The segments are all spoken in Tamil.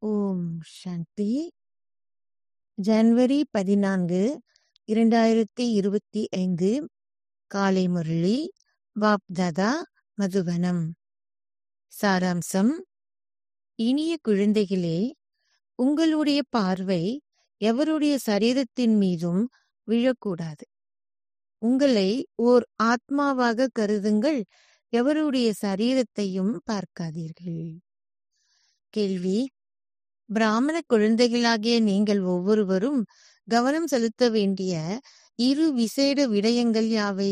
ஓம் சாந்தி ஜனவரி பதினான்கு இரண்டாயிரத்தி இருபத்தி ஐந்து காலை முரளி வாப்தாதா மதுவனம் சாராம்சம் இனிய குழந்தைகளே உங்களுடைய பார்வை எவருடைய சரீரத்தின் மீதும் விழக்கூடாது உங்களை ஓர் ஆத்மாவாக கருதுங்கள் எவருடைய சரீரத்தையும் பார்க்காதீர்கள் கேள்வி பிராமண குழந்தைகளாகிய நீங்கள் ஒவ்வொருவரும் கவனம் செலுத்த வேண்டிய இரு விசேட விடயங்கள் யாவை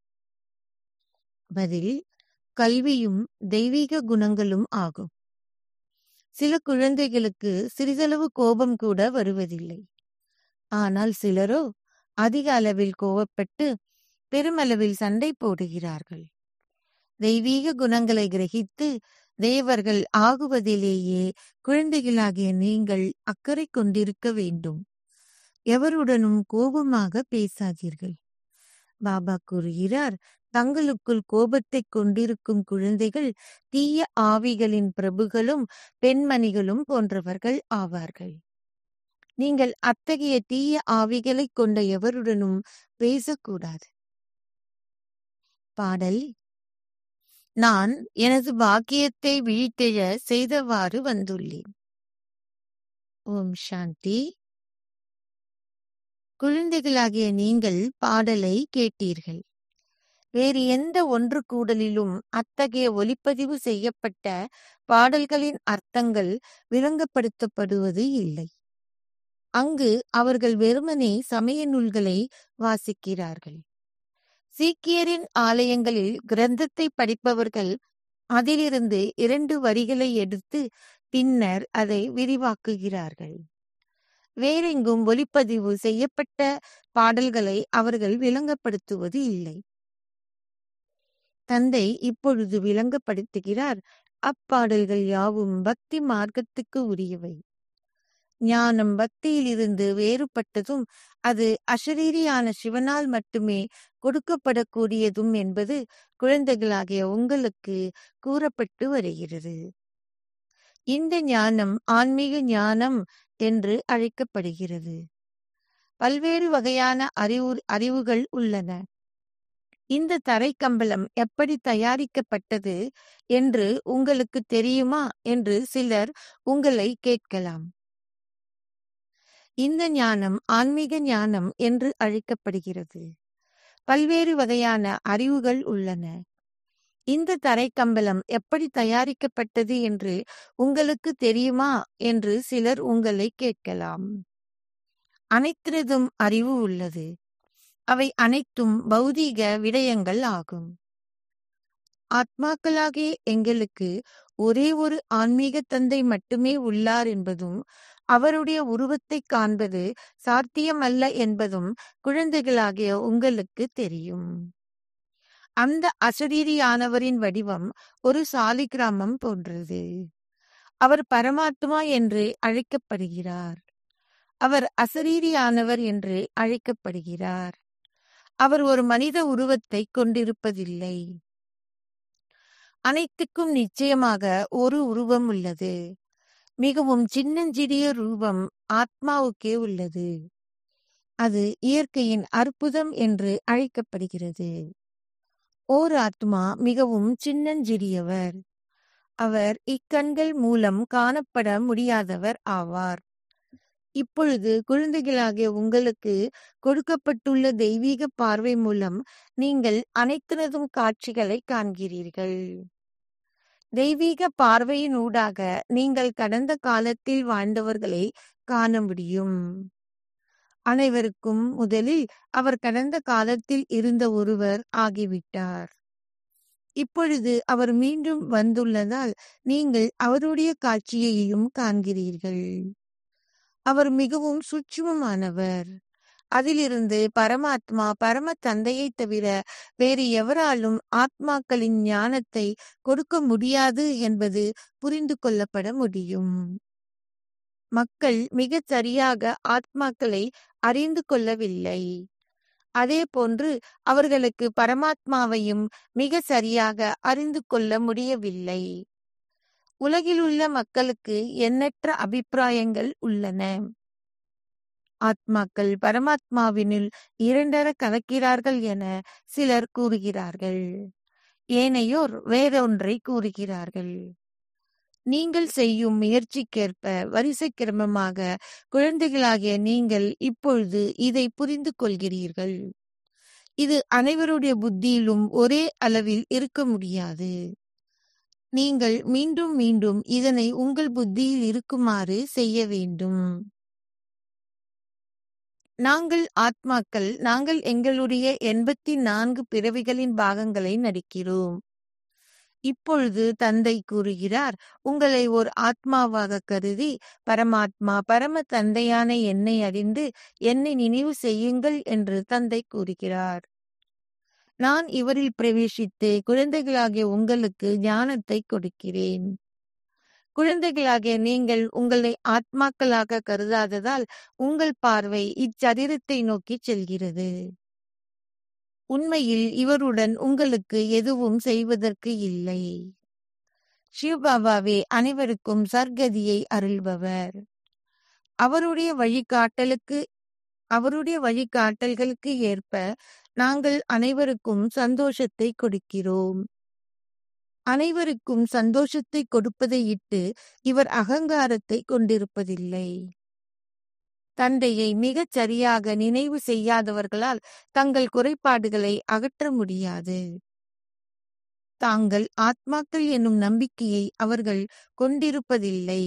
பதில் கல்வியும் தெய்வீக குணங்களும் ஆகும் சில குழந்தைகளுக்கு சிறிதளவு கோபம் கூட வருவதில்லை ஆனால் சிலரோ அதிக அளவில் கோபப்பட்டு பெருமளவில் சண்டை போடுகிறார்கள் தெய்வீக குணங்களை கிரகித்து தேவர்கள் ஆகுவதிலேயே குழந்தைகளாகிய நீங்கள் அக்கறை கொண்டிருக்க வேண்டும் எவருடனும் கோபமாக பேசாதீர்கள் பாபா கூறுகிறார் தங்களுக்குள் கோபத்தை கொண்டிருக்கும் குழந்தைகள் தீய ஆவிகளின் பிரபுகளும் பெண்மணிகளும் போன்றவர்கள் ஆவார்கள் நீங்கள் அத்தகைய தீய ஆவிகளை கொண்ட எவருடனும் பேசக்கூடாது பாடல் நான் எனது பாக்கியத்தை விழித்தெழ செய்தவாறு வந்துள்ளேன் ஓம் சாந்தி குழந்தைகளாகிய நீங்கள் பாடலை கேட்டீர்கள் வேறு எந்த ஒன்று கூடலிலும் அத்தகைய ஒலிப்பதிவு செய்யப்பட்ட பாடல்களின் அர்த்தங்கள் விளங்கப்படுத்தப்படுவது இல்லை அங்கு அவர்கள் வெறுமனே சமய நூல்களை வாசிக்கிறார்கள் சீக்கியரின் ஆலயங்களில் கிரந்தத்தை படிப்பவர்கள் அதிலிருந்து இரண்டு வரிகளை எடுத்து பின்னர் அதை விரிவாக்குகிறார்கள் வேறெங்கும் ஒலிப்பதிவு செய்யப்பட்ட பாடல்களை அவர்கள் விளங்கப்படுத்துவது இல்லை தந்தை இப்பொழுது விளங்கப்படுத்துகிறார் அப்பாடல்கள் யாவும் பக்தி மார்க்கத்துக்கு உரியவை ஞானம் பக்தியிலிருந்து வேறுபட்டதும் அது அசரீரியான சிவனால் மட்டுமே கொடுக்கப்படக்கூடியதும் என்பது குழந்தைகளாகிய உங்களுக்கு கூறப்பட்டு வருகிறது இந்த ஞானம் ஆன்மீக ஞானம் என்று அழைக்கப்படுகிறது பல்வேறு வகையான அறிவு அறிவுகள் உள்ளன இந்த தரை கம்பளம் எப்படி தயாரிக்கப்பட்டது என்று உங்களுக்கு தெரியுமா என்று சிலர் உங்களை கேட்கலாம் இந்த ஞானம் ஆன்மீக ஞானம் என்று அழைக்கப்படுகிறது பல்வேறு வகையான அறிவுகள் உள்ளன இந்த தரை கம்பளம் எப்படி தயாரிக்கப்பட்டது என்று உங்களுக்கு தெரியுமா என்று சிலர் உங்களை கேட்கலாம் அனைத்தினதும் அறிவு உள்ளது அவை அனைத்தும் பௌதீக விடயங்கள் ஆகும் ஆத்மாக்களாகிய எங்களுக்கு ஒரே ஒரு ஆன்மீக தந்தை மட்டுமே உள்ளார் என்பதும் அவருடைய உருவத்தை காண்பது சாத்தியமல்ல என்பதும் குழந்தைகளாகிய உங்களுக்கு தெரியும் அந்த அசரீரியானவரின் வடிவம் ஒரு சாலிகிராமம் போன்றது அவர் பரமாத்மா என்று அழைக்கப்படுகிறார் அவர் அசரீரியானவர் என்று அழைக்கப்படுகிறார் அவர் ஒரு மனித உருவத்தை கொண்டிருப்பதில்லை அனைத்துக்கும் நிச்சயமாக ஒரு உருவம் உள்ளது மிகவும் சின்னஞ்சிறிய ரூபம் ஆத்மாவுக்கே உள்ளது அது இயற்கையின் அற்புதம் என்று அழைக்கப்படுகிறது ஓர் ஆத்மா மிகவும் சின்னஞ்சிறியவர் அவர் இக்கண்கள் மூலம் காணப்பட முடியாதவர் ஆவார் இப்பொழுது குழந்தைகளாகிய உங்களுக்கு கொடுக்கப்பட்டுள்ள தெய்வீக பார்வை மூலம் நீங்கள் அனைத்தினதும் காட்சிகளை காண்கிறீர்கள் தெய்வீக பார்வையின் ஊடாக நீங்கள் கடந்த காலத்தில் வாழ்ந்தவர்களை காண முடியும் அனைவருக்கும் முதலில் அவர் கடந்த காலத்தில் இருந்த ஒருவர் ஆகிவிட்டார் இப்பொழுது அவர் மீண்டும் வந்துள்ளதால் நீங்கள் அவருடைய காட்சியையும் காண்கிறீர்கள் அவர் மிகவும் சூட்சுமமானவர் அதிலிருந்து பரமாத்மா பரம தந்தையை தவிர வேறு எவராலும் ஆத்மாக்களின் ஞானத்தை கொடுக்க முடியாது என்பது புரிந்து கொள்ளப்பட முடியும் மக்கள் மிக சரியாக ஆத்மாக்களை அறிந்து கொள்ளவில்லை அதே போன்று அவர்களுக்கு பரமாத்மாவையும் மிக சரியாக அறிந்து கொள்ள முடியவில்லை உலகிலுள்ள மக்களுக்கு எண்ணற்ற அபிப்பிராயங்கள் உள்ளன ஆத்மாக்கள் பரமாத்மாவினுள் இரண்டர கலக்கிறார்கள் என சிலர் கூறுகிறார்கள் ஏனையோர் வேறொன்றை கூறுகிறார்கள் நீங்கள் செய்யும் முயற்சிக்கேற்ப வரிசை கிரமமாக குழந்தைகளாகிய நீங்கள் இப்பொழுது இதை புரிந்து கொள்கிறீர்கள் இது அனைவருடைய புத்தியிலும் ஒரே அளவில் இருக்க முடியாது நீங்கள் மீண்டும் மீண்டும் இதனை உங்கள் புத்தியில் இருக்குமாறு செய்ய வேண்டும் நாங்கள் ஆத்மாக்கள் நாங்கள் எங்களுடைய எண்பத்தி நான்கு பிறவிகளின் பாகங்களை நடிக்கிறோம் இப்பொழுது தந்தை கூறுகிறார் உங்களை ஒரு ஆத்மாவாக கருதி பரமாத்மா பரம தந்தையான என்னை அறிந்து என்னை நினைவு செய்யுங்கள் என்று தந்தை கூறுகிறார் நான் இவரில் பிரவேசித்து குழந்தைகளாகிய உங்களுக்கு ஞானத்தை கொடுக்கிறேன் குழந்தைகளாகிய நீங்கள் உங்களை ஆத்மாக்களாக கருதாததால் உங்கள் பார்வை இச்சரீரத்தை நோக்கி செல்கிறது உண்மையில் இவருடன் உங்களுக்கு எதுவும் செய்வதற்கு இல்லை சிவபாபாவே அனைவருக்கும் சர்க்கதியை அருள்பவர் அவருடைய வழிகாட்டலுக்கு அவருடைய வழிகாட்டல்களுக்கு ஏற்ப நாங்கள் அனைவருக்கும் சந்தோஷத்தை கொடுக்கிறோம் அனைவருக்கும் சந்தோஷத்தை கொடுப்பதை இட்டு இவர் அகங்காரத்தை கொண்டிருப்பதில்லை தந்தையை மிகச் சரியாக நினைவு செய்யாதவர்களால் தங்கள் குறைபாடுகளை அகற்ற முடியாது தாங்கள் ஆத்மாக்கள் என்னும் நம்பிக்கையை அவர்கள் கொண்டிருப்பதில்லை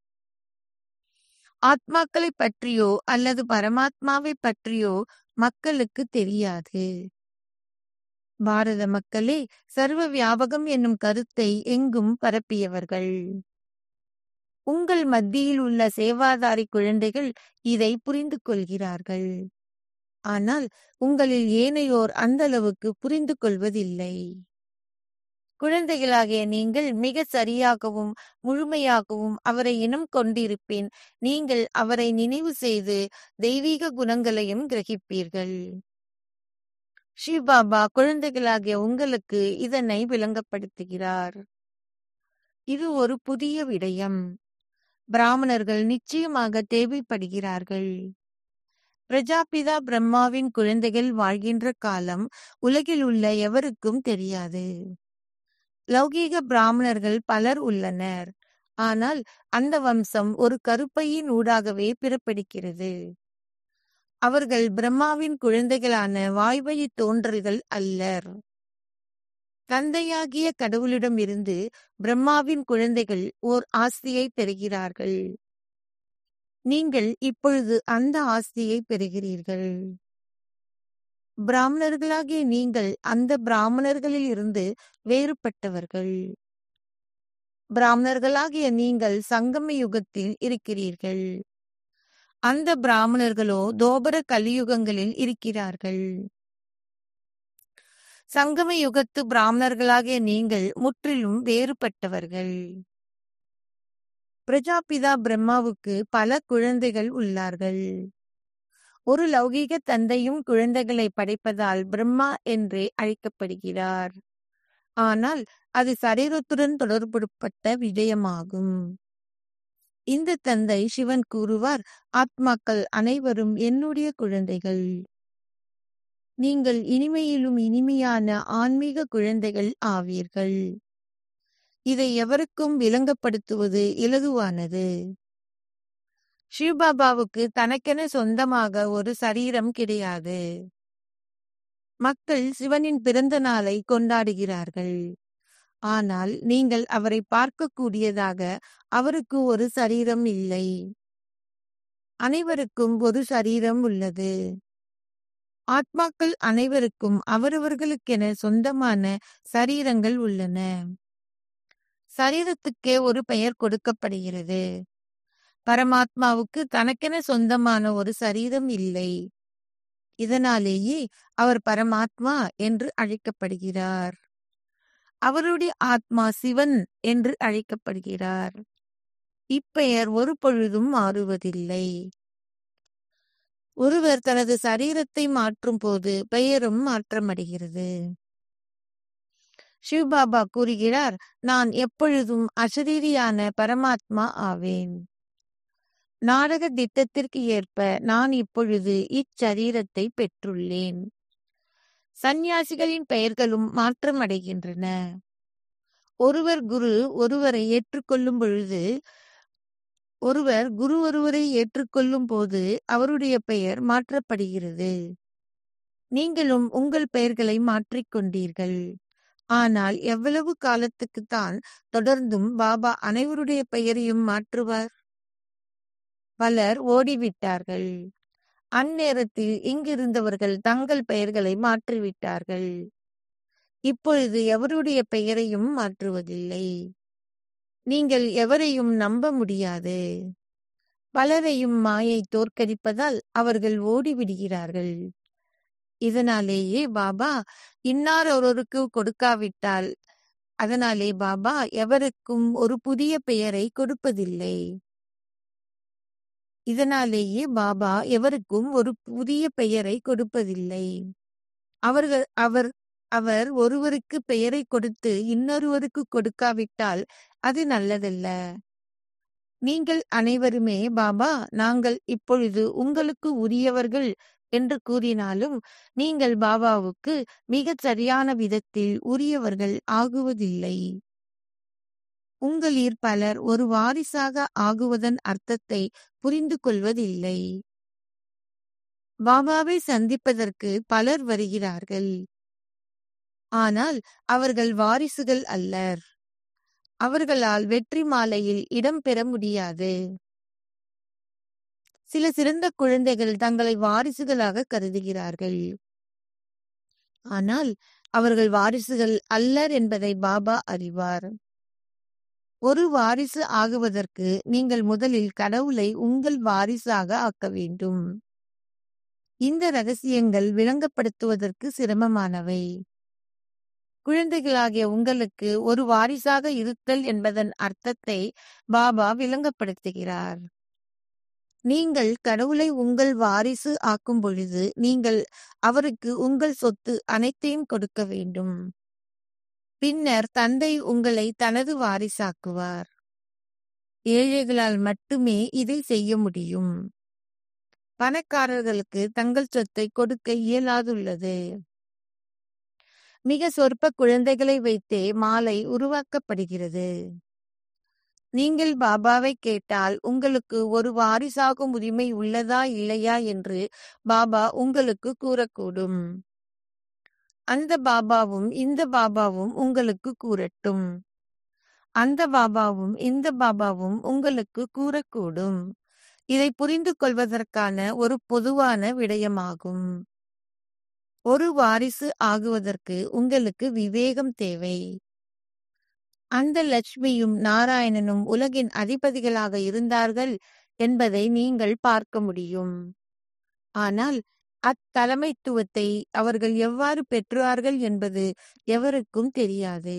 ஆத்மாக்களை பற்றியோ அல்லது பரமாத்மாவை பற்றியோ மக்களுக்கு தெரியாது பாரத மக்களே சர்வ வியாபகம் என்னும் கருத்தை எங்கும் பரப்பியவர்கள் உங்கள் மத்தியில் உள்ள சேவாதாரி குழந்தைகள் இதை புரிந்து கொள்கிறார்கள் ஆனால் உங்களில் ஏனையோர் அந்த அளவுக்கு புரிந்து கொள்வதில்லை குழந்தைகளாகிய நீங்கள் மிக சரியாகவும் முழுமையாகவும் அவரை இனம் கொண்டிருப்பின் நீங்கள் அவரை நினைவு செய்து தெய்வீக குணங்களையும் கிரகிப்பீர்கள் ஸ்ரீபாபா குழந்தைகளாகிய உங்களுக்கு இதனை விளங்கப்படுத்துகிறார் இது ஒரு புதிய விடயம் பிராமணர்கள் நிச்சயமாக தேவைப்படுகிறார்கள் பிரஜாபிதா பிரம்மாவின் குழந்தைகள் வாழ்கின்ற காலம் உலகில் உள்ள எவருக்கும் தெரியாது லௌகீக பிராமணர்கள் பலர் உள்ளனர் ஆனால் அந்த வம்சம் ஒரு கருப்பையின் ஊடாகவே பிறப்பெடுக்கிறது அவர்கள் பிரம்மாவின் குழந்தைகளான வாய்வழி தோன்றல்கள் அல்லர் தந்தையாகிய கடவுளிடம் இருந்து பிரம்மாவின் குழந்தைகள் ஓர் ஆஸ்தியை பெறுகிறார்கள் நீங்கள் இப்பொழுது அந்த ஆஸ்தியை பெறுகிறீர்கள் பிராமணர்களாகிய நீங்கள் அந்த பிராமணர்களில் இருந்து வேறுபட்டவர்கள் பிராமணர்களாகிய நீங்கள் சங்கம யுகத்தில் இருக்கிறீர்கள் அந்த பிராமணர்களோ தோபர கலியுகங்களில் இருக்கிறார்கள் சங்கம யுகத்து பிராமணர்களாகிய நீங்கள் முற்றிலும் வேறுபட்டவர்கள் பிரஜாபிதா பிரம்மாவுக்கு பல குழந்தைகள் உள்ளார்கள் ஒரு லௌகீக தந்தையும் குழந்தைகளை படைப்பதால் பிரம்மா என்றே அழைக்கப்படுகிறார் ஆனால் அது சரீரத்துடன் தொடர்புபட்ட விடயமாகும் இந்த தந்தை சிவன் கூறுவார் ஆத்மாக்கள் அனைவரும் என்னுடைய குழந்தைகள் நீங்கள் இனிமையிலும் இனிமையான ஆன்மீக குழந்தைகள் ஆவீர்கள் இதை எவருக்கும் விளங்கப்படுத்துவது இலகுவானது சிவபாபாவுக்கு தனக்கென சொந்தமாக ஒரு சரீரம் கிடையாது மக்கள் சிவனின் பிறந்த நாளை கொண்டாடுகிறார்கள் ஆனால் நீங்கள் அவரை பார்க்கக்கூடியதாக அவருக்கு ஒரு சரீரம் இல்லை அனைவருக்கும் ஒரு சரீரம் உள்ளது ஆத்மாக்கள் அனைவருக்கும் அவரவர்களுக்கென சொந்தமான சரீரங்கள் உள்ளன சரீரத்துக்கே ஒரு பெயர் கொடுக்கப்படுகிறது பரமாத்மாவுக்கு தனக்கென சொந்தமான ஒரு சரீரம் இல்லை இதனாலேயே அவர் பரமாத்மா என்று அழைக்கப்படுகிறார் அவருடைய ஆத்மா சிவன் என்று அழைக்கப்படுகிறார் இப்பெயர் ஒரு பொழுதும் மாறுவதில்லை ஒருவர் தனது சரீரத்தை மாற்றும் போது பெயரும் மாற்றமடைகிறது சிவபாபா கூறுகிறார் நான் எப்பொழுதும் அசரீரியான பரமாத்மா ஆவேன் நாடக திட்டத்திற்கு ஏற்ப நான் இப்பொழுது இச்சரீரத்தை பெற்றுள்ளேன் சந்நியாசிகளின் பெயர்களும் மாற்றமடைகின்றன ஒருவர் குரு ஒருவரை ஏற்றுக்கொள்ளும் பொழுது ஒருவர் குரு ஒருவரை ஏற்றுக்கொள்ளும் போது அவருடைய பெயர் மாற்றப்படுகிறது நீங்களும் உங்கள் பெயர்களை மாற்றிக்கொண்டீர்கள் ஆனால் எவ்வளவு காலத்துக்குத்தான் தொடர்ந்தும் பாபா அனைவருடைய பெயரையும் மாற்றுவார் பலர் ஓடிவிட்டார்கள் அந்நேரத்தில் இங்கிருந்தவர்கள் தங்கள் பெயர்களை மாற்றிவிட்டார்கள் இப்பொழுது எவருடைய பெயரையும் மாற்றுவதில்லை நீங்கள் எவரையும் நம்ப முடியாது பலரையும் மாயை தோற்கடிப்பதால் அவர்கள் ஓடிவிடுகிறார்கள் இதனாலேயே பாபா இன்னார் ஒருவருக்கு கொடுக்காவிட்டால் அதனாலே பாபா எவருக்கும் ஒரு புதிய பெயரை கொடுப்பதில்லை இதனாலேயே பாபா எவருக்கும் ஒரு புதிய பெயரை கொடுப்பதில்லை அவர்கள் அவர் அவர் ஒருவருக்கு பெயரை கொடுத்து இன்னொருவருக்கு கொடுக்காவிட்டால் அது நல்லதல்ல நீங்கள் அனைவருமே பாபா நாங்கள் இப்பொழுது உங்களுக்கு உரியவர்கள் என்று கூறினாலும் நீங்கள் பாபாவுக்கு மிகச் சரியான விதத்தில் உரியவர்கள் ஆகுவதில்லை உங்களில் பலர் ஒரு வாரிசாக ஆகுவதன் அர்த்தத்தை புரிந்து கொள்வதில்லை பாபாவை சந்திப்பதற்கு பலர் வருகிறார்கள் ஆனால் அவர்கள் வாரிசுகள் அல்லர் அவர்களால் வெற்றி மாலையில் இடம் பெற முடியாது சில சிறந்த குழந்தைகள் தங்களை வாரிசுகளாக கருதுகிறார்கள் ஆனால் அவர்கள் வாரிசுகள் அல்லர் என்பதை பாபா அறிவார் ஒரு வாரிசு ஆகுவதற்கு நீங்கள் முதலில் கடவுளை உங்கள் வாரிசாக ஆக்க வேண்டும் இந்த ரகசியங்கள் விளங்கப்படுத்துவதற்கு சிரமமானவை குழந்தைகளாகிய உங்களுக்கு ஒரு வாரிசாக இருத்தல் என்பதன் அர்த்தத்தை பாபா விளங்கப்படுத்துகிறார் நீங்கள் கடவுளை உங்கள் வாரிசு ஆக்கும் பொழுது நீங்கள் அவருக்கு உங்கள் சொத்து அனைத்தையும் கொடுக்க வேண்டும் பின்னர் தந்தை உங்களை தனது வாரிசாக்குவார் ஏழைகளால் மட்டுமே இதை செய்ய முடியும் பணக்காரர்களுக்கு தங்கள் சொத்தை கொடுக்க இயலாதுள்ளது மிக சொற்ப குழந்தைகளை வைத்தே மாலை உருவாக்கப்படுகிறது நீங்கள் பாபாவை கேட்டால் உங்களுக்கு ஒரு வாரிசாகும் உரிமை உள்ளதா இல்லையா என்று பாபா உங்களுக்கு கூறக்கூடும் அந்த பாபாவும் இந்த பாபாவும் உங்களுக்கு கூறட்டும் அந்த பாபாவும் இந்த பாபாவும் உங்களுக்கு கூறக்கூடும் இதை புரிந்து கொள்வதற்கான ஒரு பொதுவான விடயமாகும் ஒரு வாரிசு ஆகுவதற்கு உங்களுக்கு விவேகம் தேவை அந்த லட்சுமியும் நாராயணனும் உலகின் அதிபதிகளாக இருந்தார்கள் என்பதை நீங்கள் பார்க்க முடியும் ஆனால் அத்தலைமைத்துவத்தை அவர்கள் எவ்வாறு பெற்றார்கள் என்பது எவருக்கும் தெரியாது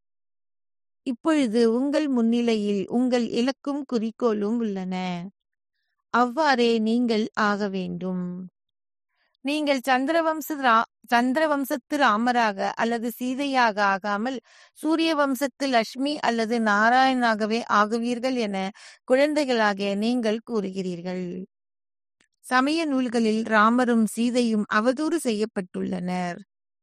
இப்பொழுது உங்கள் முன்னிலையில் உங்கள் இலக்கும் குறிக்கோளும் உள்ளன அவ்வாறே நீங்கள் ஆக வேண்டும் நீங்கள் சந்திரவம்ச ரா சந்திரவம்சத்து ராமராக அல்லது சீதையாக ஆகாமல் சூரிய வம்சத்து லட்சுமி அல்லது நாராயணாகவே ஆகுவீர்கள் என குழந்தைகளாகிய நீங்கள் கூறுகிறீர்கள் சமய நூல்களில் ராமரும் சீதையும் அவதூறு செய்யப்பட்டுள்ளனர்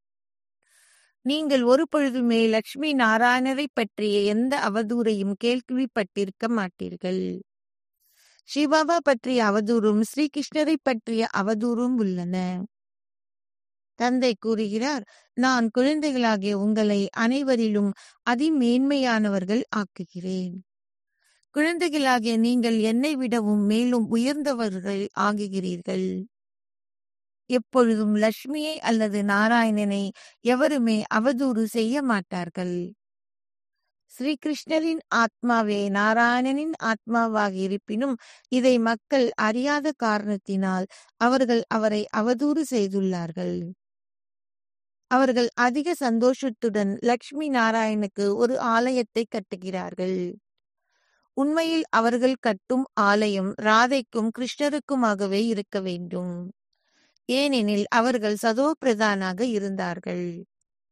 நீங்கள் ஒரு பொழுதுமே லட்சுமி நாராயணரை பற்றிய எந்த அவதூறையும் கேள்விப்பட்டிருக்க மாட்டீர்கள் சிவபாபா பற்றிய அவதூறும் ஸ்ரீகிருஷ்ணரை பற்றிய அவதூறும் உள்ளன தந்தை கூறுகிறார் நான் குழந்தைகளாகிய உங்களை அனைவரிலும் அதிமேன்மையானவர்கள் ஆக்குகிறேன் குழந்தைகளாகிய நீங்கள் என்னை விடவும் மேலும் உயர்ந்தவர்கள் ஆகுகிறீர்கள் எப்பொழுதும் லட்சுமியை அல்லது நாராயணனை எவருமே அவதூறு செய்ய மாட்டார்கள் ஸ்ரீகிருஷ்ணரின் ஆத்மாவே நாராயணனின் ஆத்மாவாக இருப்பினும் இதை மக்கள் அறியாத காரணத்தினால் அவர்கள் அவரை அவதூறு செய்துள்ளார்கள் அவர்கள் அதிக சந்தோஷத்துடன் லக்ஷ்மி நாராயணுக்கு ஒரு ஆலயத்தை கட்டுகிறார்கள் உண்மையில் அவர்கள் கட்டும் ஆலயம் ராதைக்கும் கிருஷ்ணருக்குமாகவே இருக்க வேண்டும் ஏனெனில் அவர்கள் சதோ பிரதானாக இருந்தார்கள்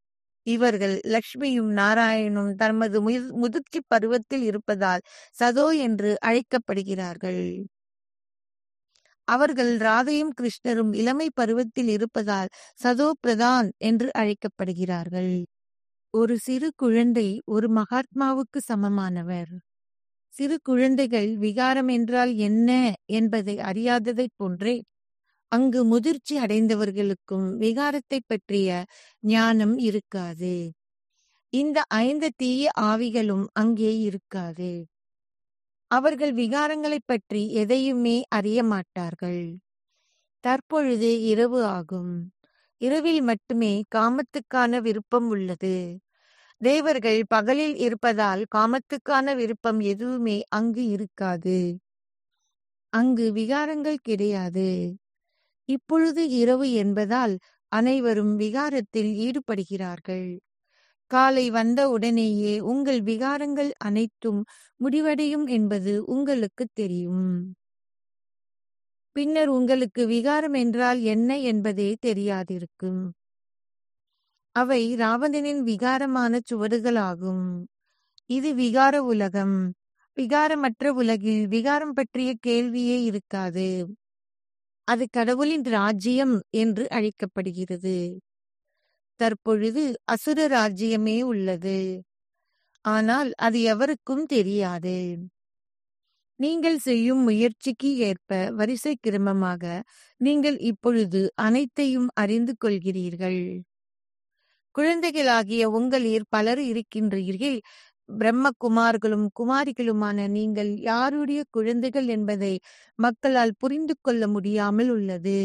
இவர்கள் லக்ஷ்மியும் நாராயணும் தமது முயற்- முதிர்ச்சி பருவத்தில் இருப்பதால் சதோ என்று அழைக்கப்படுகிறார்கள் அவர்கள் ராதையும் கிருஷ்ணரும் இளமை பருவத்தில் இருப்பதால் சதோ பிரதான் என்று அழைக்கப்படுகிறார்கள் ஒரு சிறு குழந்தை ஒரு மகாத்மாவுக்கு சமமானவர் சிறு குழந்தைகள் விகாரம் என்றால் என்ன என்பதை அறியாததைப் போன்றே அங்கு முதிர்ச்சி அடைந்தவர்களுக்கும் விகாரத்தை பற்றிய ஞானம் இருக்காது இந்த ஐந்து தீய ஆவிகளும் அங்கே இருக்காது அவர்கள் விகாரங்களைப் பற்றி எதையுமே அறிய மாட்டார்கள் தற்பொழுது இரவு ஆகும் இரவில் மட்டுமே காமத்துக்கான விருப்பம் உள்ளது தேவர்கள் பகலில் இருப்பதால் காமத்துக்கான விருப்பம் எதுவுமே அங்கு இருக்காது அங்கு விகாரங்கள் கிடையாது இப்பொழுது இரவு என்பதால் அனைவரும் விகாரத்தில் ஈடுபடுகிறார்கள் காலை வந்த உடனேயே உங்கள் விகாரங்கள் அனைத்தும் முடிவடையும் என்பது உங்களுக்கு தெரியும் பின்னர் உங்களுக்கு விகாரம் என்றால் என்ன என்பதே தெரியாதிருக்கும் அவை ராவணனின் விகாரமான சுவடுகளாகும் இது விகார உலகம் விகாரமற்ற உலகில் விகாரம் பற்றிய கேள்வியே இருக்காது அது கடவுளின் ராஜ்யம் என்று அழைக்கப்படுகிறது தற்பொழுது அசுர ராஜ்யமே உள்ளது ஆனால் அது எவருக்கும் தெரியாது நீங்கள் செய்யும் முயற்சிக்கு ஏற்ப வரிசை கிரமமாக நீங்கள் இப்பொழுது அனைத்தையும் அறிந்து கொள்கிறீர்கள் குழந்தைகளாகிய உங்களில் பலர் இருக்கின்றீர்கள் பிரம்மகுமார்களும் குமாரிகளுமான நீங்கள் யாருடைய குழந்தைகள் என்பதை மக்களால் புரிந்து கொள்ள முடியாமல் உள்ளது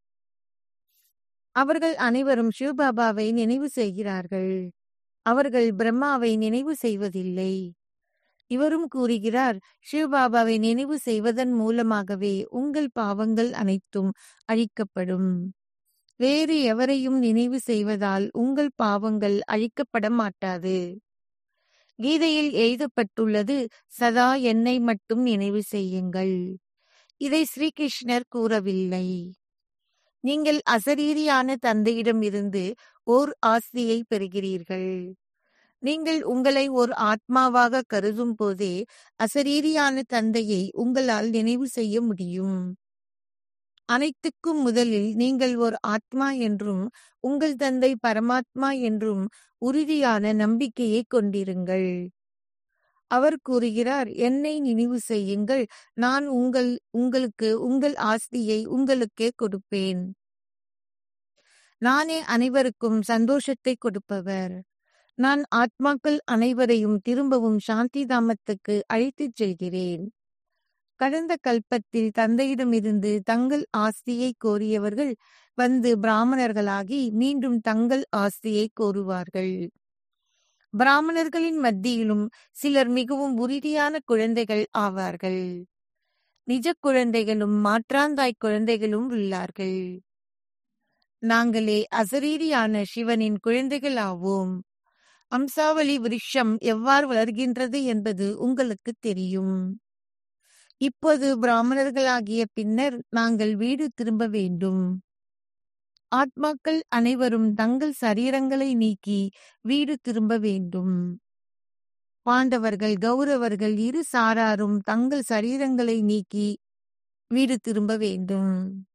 அவர்கள் அனைவரும் சிவபாபாவை நினைவு செய்கிறார்கள் அவர்கள் பிரம்மாவை நினைவு செய்வதில்லை இவரும் கூறுகிறார் சிவபாபாவை நினைவு செய்வதன் மூலமாகவே உங்கள் பாவங்கள் அனைத்தும் அழிக்கப்படும் வேறு எவரையும் நினைவு செய்வதால் உங்கள் பாவங்கள் அழிக்கப்பட மாட்டாது கீதையில் எழுதப்பட்டுள்ளது சதா என்னை மட்டும் நினைவு செய்யுங்கள் இதை ஸ்ரீகிருஷ்ணர் கூறவில்லை நீங்கள் அசரீரியான தந்தையிடம் இருந்து ஓர் ஆஸ்தியை பெறுகிறீர்கள் நீங்கள் உங்களை ஒரு ஆத்மாவாக கருதும் போதே அசரீரியான தந்தையை உங்களால் நினைவு செய்ய முடியும் அனைத்துக்கும் முதலில் நீங்கள் ஒரு ஆத்மா என்றும் உங்கள் தந்தை பரமாத்மா என்றும் உறுதியான நம்பிக்கையை கொண்டிருங்கள் அவர் கூறுகிறார் என்னை நினைவு செய்யுங்கள் நான் உங்கள் உங்களுக்கு உங்கள் ஆஸ்தியை உங்களுக்கே கொடுப்பேன் நானே அனைவருக்கும் சந்தோஷத்தை கொடுப்பவர் நான் ஆத்மாக்கள் அனைவரையும் திரும்பவும் சாந்தி தாமத்துக்கு அழைத்துச் செல்கிறேன் கடந்த கல்பத்தில் தந்தையிடமிருந்து தங்கள் ஆஸ்தியை கோரியவர்கள் வந்து பிராமணர்களாகி மீண்டும் தங்கள் ஆஸ்தியை கோருவார்கள் பிராமணர்களின் மத்தியிலும் சிலர் மிகவும் உறுதியான குழந்தைகள் ஆவார்கள் நிஜ குழந்தைகளும் மாற்றாந்தாய் குழந்தைகளும் உள்ளார்கள் நாங்களே அசரீரியான சிவனின் குழந்தைகள் ஆவோம் அம்சாவளி விருஷம் எவ்வாறு வளர்கின்றது என்பது உங்களுக்கு தெரியும் இப்போது பிராமணர்களாகிய பின்னர் நாங்கள் வீடு திரும்ப வேண்டும் ஆத்மாக்கள் அனைவரும் தங்கள் சரீரங்களை நீக்கி வீடு திரும்ப வேண்டும் பாண்டவர்கள் கௌரவர்கள் இரு சாராரும் தங்கள் சரீரங்களை நீக்கி வீடு திரும்ப வேண்டும்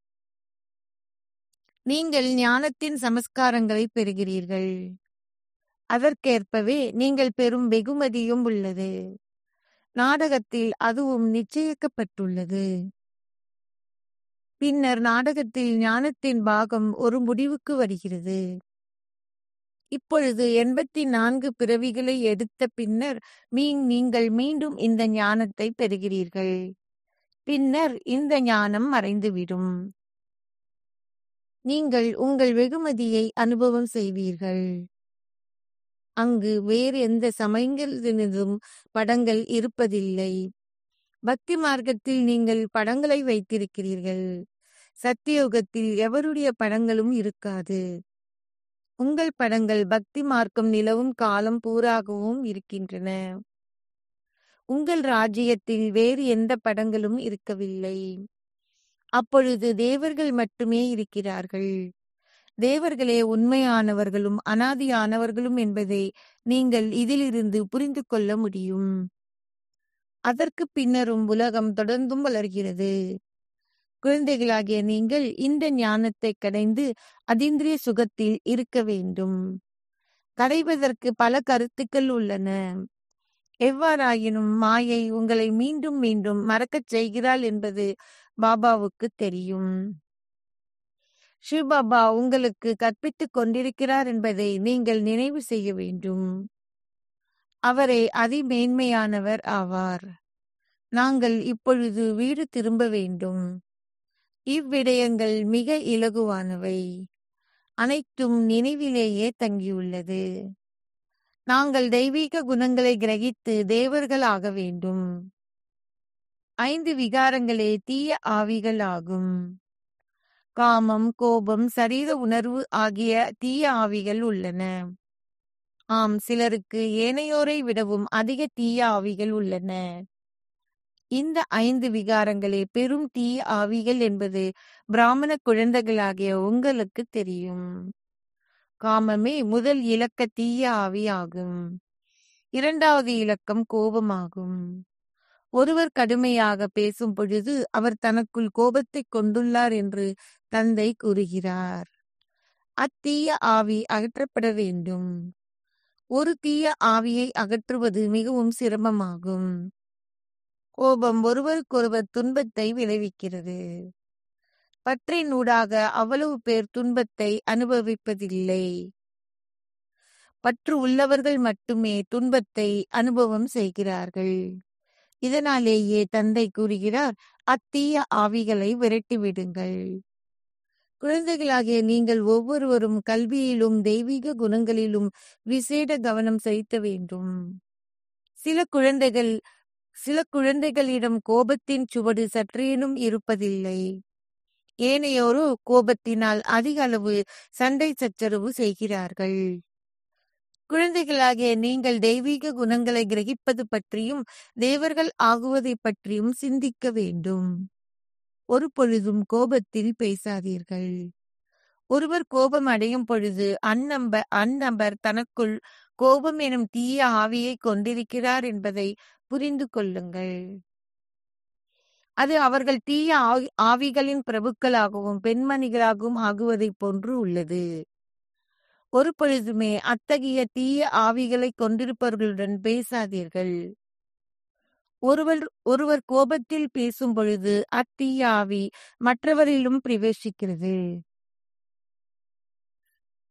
நீங்கள் ஞானத்தின் சமஸ்காரங்களை பெறுகிறீர்கள் அதற்கேற்பவே நீங்கள் பெறும் வெகுமதியும் உள்ளது நாடகத்தில் அதுவும் நிச்சயிக்கப்பட்டுள்ளது பின்னர் நாடகத்தில் ஞானத்தின் பாகம் ஒரு முடிவுக்கு வருகிறது இப்பொழுது எண்பத்தி நான்கு பிறவிகளை எடுத்த பின்னர் மீ நீங்கள் மீண்டும் இந்த ஞானத்தை பெறுகிறீர்கள் பின்னர் இந்த ஞானம் மறைந்துவிடும் நீங்கள் உங்கள் வெகுமதியை அனுபவம் செய்வீர்கள் அங்கு வேறு எந்த சமயங்களிலும் படங்கள் இருப்பதில்லை பக்தி மார்க்கத்தில் நீங்கள் படங்களை வைத்திருக்கிறீர்கள் சத்தியோகத்தில் எவருடைய படங்களும் இருக்காது உங்கள் படங்கள் பக்தி மார்க்கம் நிலவும் காலம் பூராகவும் இருக்கின்றன உங்கள் ராஜ்யத்தில் வேறு எந்த படங்களும் இருக்கவில்லை அப்பொழுது தேவர்கள் மட்டுமே இருக்கிறார்கள் தேவர்களே உண்மையானவர்களும் அனாதியானவர்களும் என்பதை நீங்கள் இதிலிருந்து புரிந்து கொள்ள முடியும் அதற்கு பின்னரும் உலகம் தொடர்ந்தும் வளர்கிறது குழந்தைகளாகிய நீங்கள் இந்த ஞானத்தை கடைந்து அதீந்திரிய சுகத்தில் இருக்க வேண்டும் கடைவதற்கு பல கருத்துக்கள் உள்ளன எவ்வாறாயினும் மாயை உங்களை மீண்டும் மீண்டும் மறக்கச் செய்கிறாள் என்பது பாபாவுக்கு தெரியும் சிவபாபா உங்களுக்கு கற்பித்துக் கொண்டிருக்கிறார் என்பதை நீங்கள் நினைவு செய்ய வேண்டும் அவரே அதிமேன்மையானவர் ஆவார் நாங்கள் இப்பொழுது வீடு திரும்ப வேண்டும் இவ்விடயங்கள் மிக இலகுவானவை அனைத்தும் நினைவிலேயே தங்கியுள்ளது நாங்கள் தெய்வீக குணங்களை கிரகித்து தேவர்கள் ஆக வேண்டும் ஐந்து விகாரங்களே தீய ஆவிகள் ஆகும் காமம் கோபம் சரீர உணர்வு ஆகிய தீய ஆவிகள் உள்ளன ஆம் சிலருக்கு ஏனையோரை விடவும் அதிக தீய ஆவிகள் உள்ளன இந்த ஐந்து விகாரங்களே பெரும் தீய ஆவிகள் என்பது பிராமண குழந்தைகளாகிய உங்களுக்கு தெரியும் காமமே முதல் இலக்க தீய ஆவி ஆகும் இரண்டாவது இலக்கம் கோபமாகும் ஒருவர் கடுமையாக பேசும் பொழுது அவர் தனக்குள் கோபத்தை கொண்டுள்ளார் என்று தந்தை கூறுகிறார் அத்தீய ஆவி அகற்றப்பட வேண்டும் ஒரு தீய ஆவியை அகற்றுவது மிகவும் சிரமமாகும் கோபம் ஒருவருக்கொருவர் துன்பத்தை விளைவிக்கிறது பற்றினூடாக அவ்வளவு பேர் துன்பத்தை அனுபவிப்பதில்லை பற்று உள்ளவர்கள் மட்டுமே துன்பத்தை அனுபவம் செய்கிறார்கள் இதனாலேயே தந்தை கூறுகிறார் அத்தீய ஆவிகளை விரட்டிவிடுங்கள் குழந்தைகளாகிய நீங்கள் ஒவ்வொருவரும் கல்வியிலும் தெய்வீக குணங்களிலும் விசேட கவனம் செலுத்த வேண்டும் சில குழந்தைகள் சில குழந்தைகளிடம் கோபத்தின் சுவடு சற்றேனும் இருப்பதில்லை ஏனையோரோ கோபத்தினால் அதிக அளவு சண்டை சச்சரவு செய்கிறார்கள் குழந்தைகளாகிய நீங்கள் தெய்வீக குணங்களை கிரகிப்பது பற்றியும் தேவர்கள் ஆகுவதை பற்றியும் சிந்திக்க வேண்டும் ஒரு பொழுதும் கோபத்தில் பேசாதீர்கள் ஒருவர் கோபம் அடையும் பொழுது அந்நம்ப அந்நபர் தனக்குள் கோபம் எனும் தீய ஆவியை கொண்டிருக்கிறார் என்பதை புரிந்து கொள்ளுங்கள் அது அவர்கள் தீய ஆவி- ஆவிகளின் பிரபுக்களாகவும் பெண்மணிகளாகவும் ஆகுவதைப் போன்று உள்ளது ஒரு பொழுதுமே அத்தகைய தீய ஆவிகளை கொண்டிருப்பவர்களுடன் பேசாதீர்கள் ஒருவர் ஒருவர் கோபத்தில் பேசும் பொழுது அத்தீய ஆவி மற்றவரிலும் பிரவேசிக்கிறது